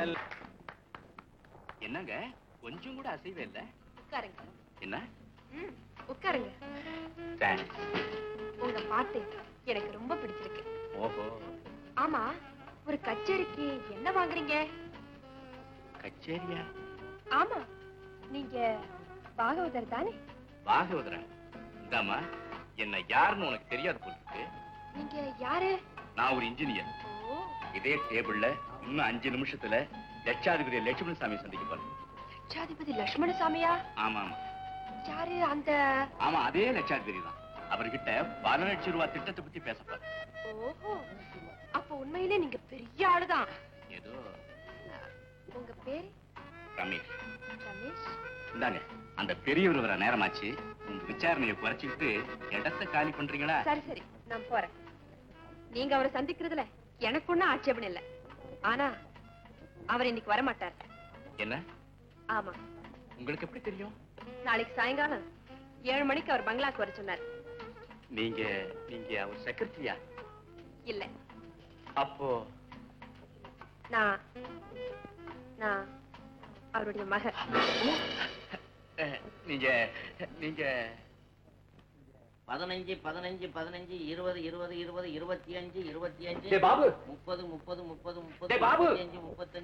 என்னங்க கொஞ்சம் கூட அசைவே இல்ல உட்காருங்க என்ன ம், உட்காருங்க தேங்க்ஸ். உங்க பாட்டு எனக்கு ரொம்ப பிடிச்சிருக்கு ஓஹோ ஆமா ஒரு கச்சேரிக்கு என்ன வாங்குறீங்க கச்சேரியா ஆமா நீங்க பாகவதர் தானே பாகவதரா இந்தாமா என்ன யாருன்னு உனக்கு தெரியாது போல இருக்கு நீங்க யாரு நான் ஒரு இன்ஜினியர் ஓ இதே டேபிள்ல இன்னும் அஞ்சு நிமிஷத்துல லட்சாதிபதி லட்சுமண சாமி சந்திக்க போறேன் லட்சாதிபதி லட்சுமண சாமியா ஆமா ஆமா யாரு அந்த ஆமா அதே லட்சாதிபதி தான் அவர்கிட்ட பல லட்சம் ரூபாய் திட்டத்தை பத்தி பேச போறேன் ஓஹோ அப்ப உண்மையிலே நீங்க பெரிய ஆளுதான் ஏதோ உங்க பேரு ரமேஷ் ரமேஷ் இந்தாங்க அந்த பெரியவர் வர நேரமாச்சு உங்க விசாரணையை குறைச்சிக்கிட்டு இடத்தை காலி பண்றீங்களா சரி சரி நான் போறேன் நீங்க அவரை சந்திக்கிறதுல எனக்கு ஒண்ணும் ஆட்சேபம் இல்ல ஆனா அவர் இன்னைக்கு வர மாட்டார் என்ன ஆமா உங்களுக்கு எப்படி தெரியும் நாளைக்கு சாயங்காலம் ஏழு மணிக்கு அவர் பங்களாக்கு வர சொன்னார் நீங்க நீங்க அவர் செக்ரட்டரியா இல்ல அப்போ நான் நான் அவருடைய மக அஹ், நீங்க நீங்க பதினஞ்சு பதினஞ்சு பதினஞ்சு இருபது இருபது இருபது இருபத்தி அஞ்சு இருபத்தி அஞ்சு டேய் பாபு முப்பது முப்பது முப்பது முப்பது டேய் பாபு. அஞ்சு முப்பத்தஞ்சு